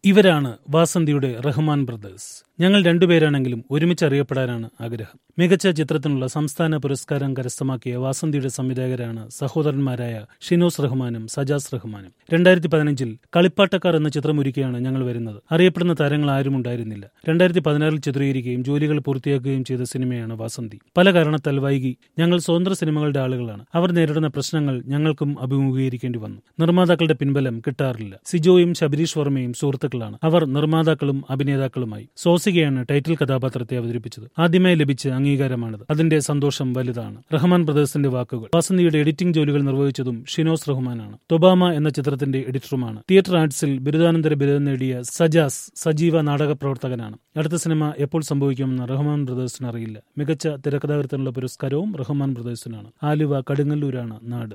ഇവരാണ് വാസന്തിയുടെ റഹ്മാൻ ബ്രദേഴ്സ് ഞങ്ങൾ രണ്ടുപേരാണെങ്കിലും ഒരുമിച്ച് അറിയപ്പെടാനാണ് ആഗ്രഹം മികച്ച ചിത്രത്തിനുള്ള സംസ്ഥാന പുരസ്കാരം കരസ്ഥമാക്കിയ വാസന്തിയുടെ സംവിധായകരാണ് സഹോദരന്മാരായ ഷിനോസ് റഹ്മാനും സജാസ് റഹ്മാനും രണ്ടായിരത്തി പതിനഞ്ചിൽ കളിപ്പാട്ടക്കാർ എന്ന ചിത്രമൊരുക്കിയാണ് ഞങ്ങൾ വരുന്നത് അറിയപ്പെടുന്ന താരങ്ങൾ ആരും ഉണ്ടായിരുന്നില്ല രണ്ടായിരത്തി പതിനാറിൽ ചിത്രീകരിക്കുകയും ജോലികൾ പൂർത്തിയാക്കുകയും ചെയ്ത സിനിമയാണ് വാസന്തി പല കാരണത്താൽ വൈകി ഞങ്ങൾ സ്വതന്ത്ര സിനിമകളുടെ ആളുകളാണ് അവർ നേരിടുന്ന പ്രശ്നങ്ങൾ ഞങ്ങൾക്കും അഭിമുഖീകരിക്കേണ്ടി വന്നു നിർമ്മാതാക്കളുടെ പിൻബലം കിട്ടാറില്ല സിജോയും ശബരീഷ് വർമ്മയും സുഹൃത്തുക്കളാണ് അവർ നിർമ്മാതാക്കളും അഭിനേതാക്കളുമായി സോസികയാണ് ടൈറ്റിൽ കഥാപാത്രത്തെ അവതരിപ്പിച്ചത് ആദ്യമായി ലഭിച്ച അംഗീകാരമാണിത് അതിന്റെ സന്തോഷം വലുതാണ് റഹ്മാൻ ബ്രദേഴ്സിന്റെ വാക്കുകൾ വാസന്തിയുടെ എഡിറ്റിംഗ് ജോലികൾ നിർവഹിച്ചതും ഷിനോസ് റഹ്മാനാണ് തൊബാമ എന്ന ചിത്രത്തിന്റെ എഡിറ്ററുമാണ് തിയേറ്റർ ആർട്സിൽ ബിരുദാനന്തര ബിരുദം നേടിയ സജാസ് സജീവ നാടക പ്രവർത്തകനാണ് അടുത്ത സിനിമ എപ്പോൾ സംഭവിക്കുമെന്ന് റഹ്മാൻ ബ്രദേഴ്സിന് അറിയില്ല മികച്ച തിരക്കഥാകൃത്തിനുള്ള പുരസ്കാരവും റഹ്മാൻ ബ്രദേഴ്സിനാണ് ആലുവ കടുങ്ങല്ലൂരാണ് നാട്